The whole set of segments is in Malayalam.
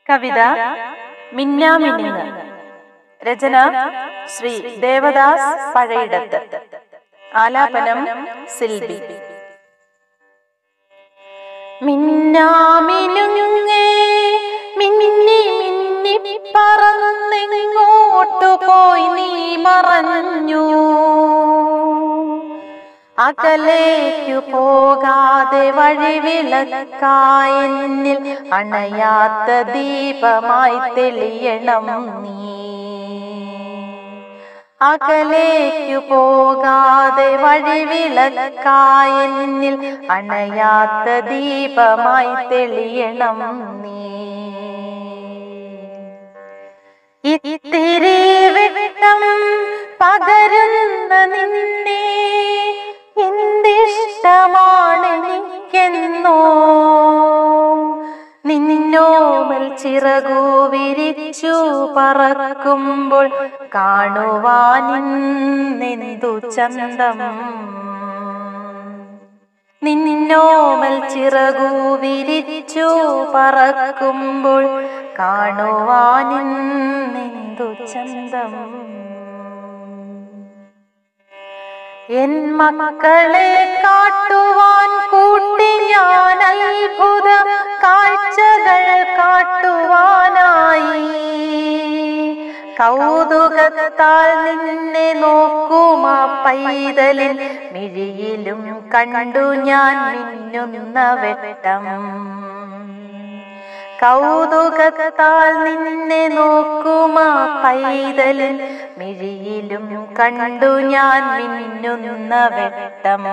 കവിത മിന്നാമിനുങ്ങ് രചന ശ്രീ ദേവദാസ് പഴയിടത്ത് ആലാപനം സിൽബി മിന്നാമിനുങ്ങേ മിന്നി മിന്നി പറന്നെങ്ങോട്ടു പോയി നീ മറഞ്ഞു അകലേക്കു പോകാതെ വഴിവിളക്കായെന്നിൽ അണയാത്ത ദീപമായി തെളിയണം നീ അകലേക്കു പോകാതെ വഴിവിളക്കായെന്നിൽ അണയാത്ത ദീപമായി തെളിയണം നീ ഇത്തിരി വെട്ടം പകരുന്ന നിന്നെ എന്തിഷ്ടമാണെനിക്കെന്നോ നിന്നോമൽ ചിറകു വിരിച്ചു പറക്കുമ്പോൾ കാണുവാനിന്നെന്തു ചന്തം നിന്നോമൽ ചിറകു വിരിച്ചു പറക്കുമ്പോൾ കാണുവാനിന്നെന്തു ചന്തം എൻ മക്കളെ കാട്ടുവാൻ കൂട്ടി ഞാൻ അത്ഭുത കാഴ്ചകൾ കാട്ടുവാനായി കൗതുകത്താൽ നിന്നെ നോക്കുമ പൈതലിൻ മിഴിയിലും കണ്ടു ഞാൻ മിന്നുന്ന വെട്ടം കൗതുകത്താൽ നിന്നെ നോക്കുമ പൈതലിൻ മിഴിയിലും കണ്ടു ഞാൻ മിന്നുന്ന വെട്ടം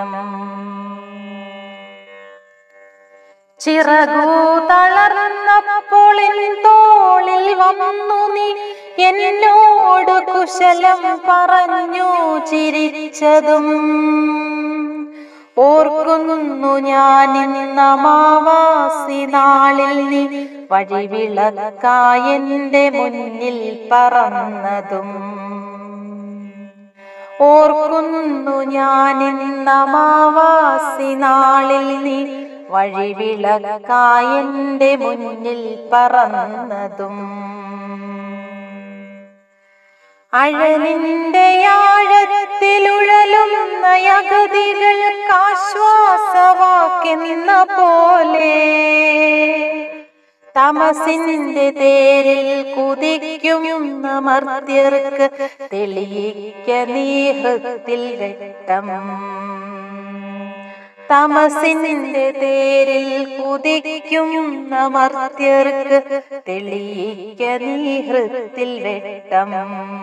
ചിറകു തളർന്നപ്പോൾ എൻ തോളിൽ വന്നു നീ എന്നോട് കുശലം പറഞ്ഞു ചിരിച്ചതും ഓർക്കുന്നു ഞാൻ ഇന്നമാവാസി നാളിൽ നീ വഴിവിളക്കായെന്റെ മുന്നിൽ പറന്നതും ഓർക്കുന്നു ഞാൻ ഇന്നമാവാസി നാളിൽ നീ വഴിവിളക്കായെന്റെ മുന്നിൽ പറന്നതും അഴലിന്റെ ആഴത്തിലുഴലുന്ന യഗതികൾക്കാശ്വാസവാക്കെന്ന പോലെ തമസിന്റെ തേരിൽ കുതിക്കുന്ന മർദ്യർക്ക് തെളിയിക്ക നീ ഹൃത്തിൽ വെട്ടം തമസിന്റെ തേരിൽ കുതിക്കുന്ന മർത്യർക്ക് തെളിയിക്ക നീ ഹൃത്തിൽ വെട്ടം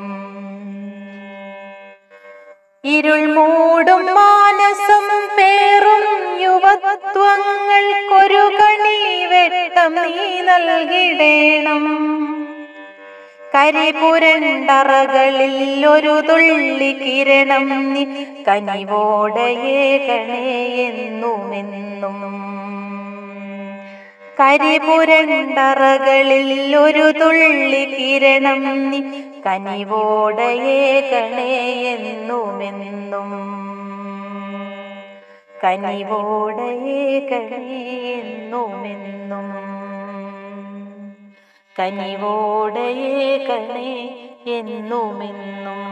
ഇരുൾ മൂടും മാനസം പേറും യുവത്വങ്ങൾക്കൊരു കണി വെട്ടം നീ നൽകിടേണം കരിപുരണ്ടറകളിൽ ഒരു തുള്ളി കിരണം നീ കനിവോടയേകണേ എന്നുമെന്നും കരിപുരണ്ടറകളിൽ ഒരു തുള്ളി കിരണം നീ കനിവോടയേകണേ എന്നുമെന്നും കനിവോടയേകണേ എന്നുമെന്നും കനിവോടയേകണേ എന്നുമെന്നും